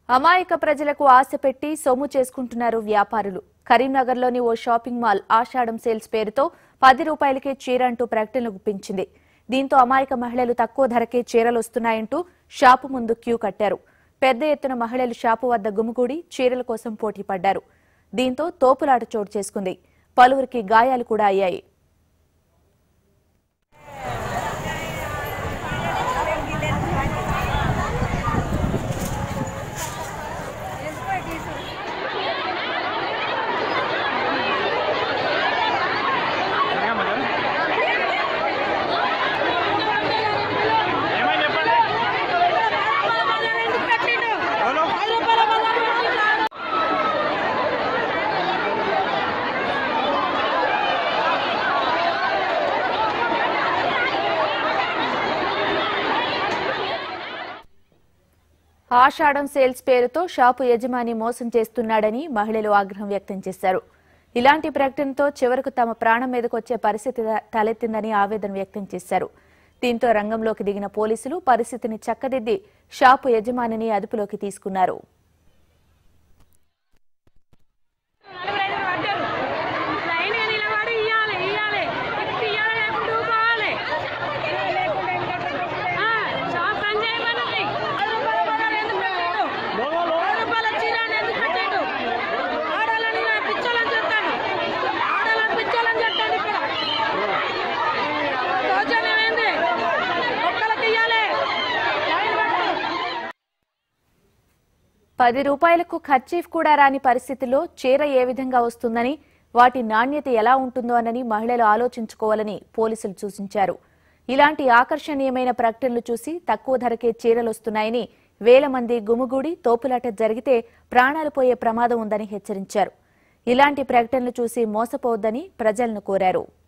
అమాయక ప్రజలకు ఆశ పెట్టి సొమ్ము చేసుకుంటున్నారు వ్యాపారులు కరీంనగర్లోని ఓ షాపింగ్ మాల్ ఆషాఢం సేల్స్ పేరుతో పది రూపాయలకే చీర అంటూ ప్రకటనలు గుప్పించింది దీంతో అమాయక మహిళలు తక్కువ ధరకే చీరలు వస్తున్నాయంటూ షాపు ముందు క్యూ కట్టారు పెద్ద ఎత్తున మహిళలు షాపు వద్ద గుమిగూడి చీరల కోసం పోటీ పడ్డారు దీంతో తోపులాట చోటు చేసుకుంది పలువురికి గాయాలు కూడా అయ్యాయి ఏమని చెప్పండి ఎవరు? ఆషాఢం సేల్స్ పేరుతో షాపు యజమాని మోసం చేస్తున్నాడని మహిళలు ఆగ్రహం వ్యక్తం చేశారు ఇలాంటి ప్రకటనతో చివరకు తమ ప్రాణం మీదకొచ్చే పరిస్థితి తలెత్తిందని ఆవేదన వ్యక్తం చేశారు దీంతో రంగంలోకి దిగిన పోలీసులు పరిస్థితిని చక్కదిద్ది షాపు యజమానిని అదుపులోకి తీసుకున్నారు నలుగురైదు పడ్డారు లైన్ నిలబడి ఇయ్యాలి ఇయ్యాలి ఇటు ఇయ్యాలి లేకుండా ఊరుకోవాలి ఆ, షాప్ బంద్ చేయమన్నది ఐదు రూపాయల బజార్ ఎందుకు పెట్టాడు ఐదు రూపాయల చీర అని ఎందుకు పెట్టాడు ఆడాలని పిచ్చోళ్ళని చెప్తాడు ఆడాలని పిచ్చోళ్ళని చెప్తాడు ఇక్కడ దౌర్జన్యం ఏంది ఒక్కలకి ఇయ్యాలి లైన్ పట్టు పది రూపాయలకు ఖర్చీఫ్ కూడా రాని పరిస్థితిలో చీర ఏ విధంగా వస్తుందని వాటి నాణ్యత ఎలా ఉంటుందో అనని మహిళలు ఆలోచించుకోవాలని పోలీసులు సూచించారు ఇలాంటి ఆకర్షణీయమైన ప్రకటనలు చూసి తక్కువ ధరకే చీరలు వస్తున్నాయని వేల మంది గుమిగూడి తోపులాట జరిగితే ప్రాణాలు పోయే ప్రమాదం ఉందని హెచ్చరించారు ఇలాంటి ప్రకటనలు చూసి మోసపోవద్దని ప్రజలను కోరారు